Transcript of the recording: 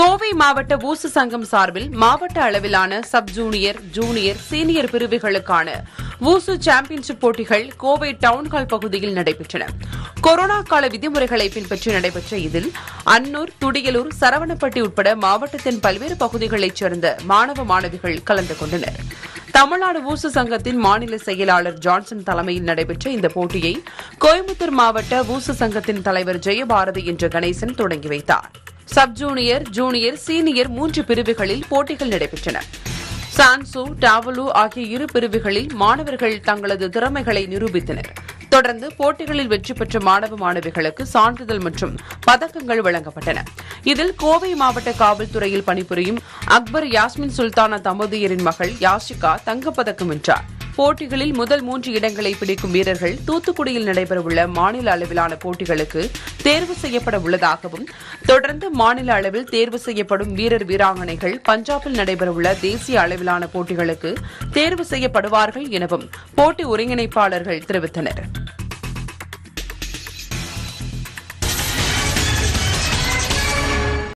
கோவை மாவட்ட ஊசு சங்கம் சார்பில் மாவட்ட அளவிலான சப் ஜூனியர் ஜூனியர் சீனியர் பிரிவுகளுக்கான ஊசு சாம்பியன்ஷிப் போட்டிகள் கோவை டவுன்ஹால் பகுதியில் நடைபெற்றன கொரோனா கால விதிமுறைகளை பின்பற்றி நடைபெற்ற இதில் அன்னூர் துடியலூர் சரவணப்பட்டி உட்பட மாவட்டத்தின் பல்வேறு பகுதிகளைச் சேர்ந்த மாணவ மாணவிகள் கலந்து கொண்டனர் தமிழ்நாடு ஊசு சங்கத்தின் மாநில செயலாளர் ஜான்சன் தலைமையில் நடைபெற்ற இந்த போட்டியை கோயம்புத்தூர் மாவட்ட ஊசு சங்கத்தின் தலைவர் ஜெயபாரதி என்ற கணேசன் தொடங்கி வைத்தார் சப் ஜூனியர் ஜூனியர் சீனியர் மூன்று பிரிவுகளில் போட்டிகள் நடைபெற்றன சான்சு டாவலு ஆகிய இரு பிரிவுகளில் மாணவர்கள் தங்களது திறமைகளை நிரூபித்தனர் தொடர்ந்து போட்டிகளில் வெற்றி பெற்ற மாணவ மாணவிகளுக்கு சான்றிதழ் மற்றும் பதக்கங்கள் வழங்கப்பட்டன இதில் கோவை மாவட்ட காவல்துறையில் பணிபுரியும் அக்பர் யாஸ்மின் சுல்தானா தம்பதியரின் மகள் யாஷிகா தங்கப்பதக்கம் வென்றார் போட்டிகளில் முதல் மூன்று இடங்களை பிடிக்கும் வீரர்கள் தூத்துக்குடியில் நடைபெறவுள்ள மாநில அளவிலான போட்டிகளுக்கு தேர்வு செய்யப்பட உள்ளதாகவும் தொடர்ந்து மாநில அளவில் தேர்வு செய்யப்படும் வீரர் வீராங்கனைகள் பஞ்சாபில் நடைபெறவுள்ள தேசிய அளவிலான போட்டிகளுக்கு தேர்வு செய்யப்படுவார்கள் எனவும் போட்டி ஒருங்கிணைப்பாளர்கள் தெரிவித்தனர்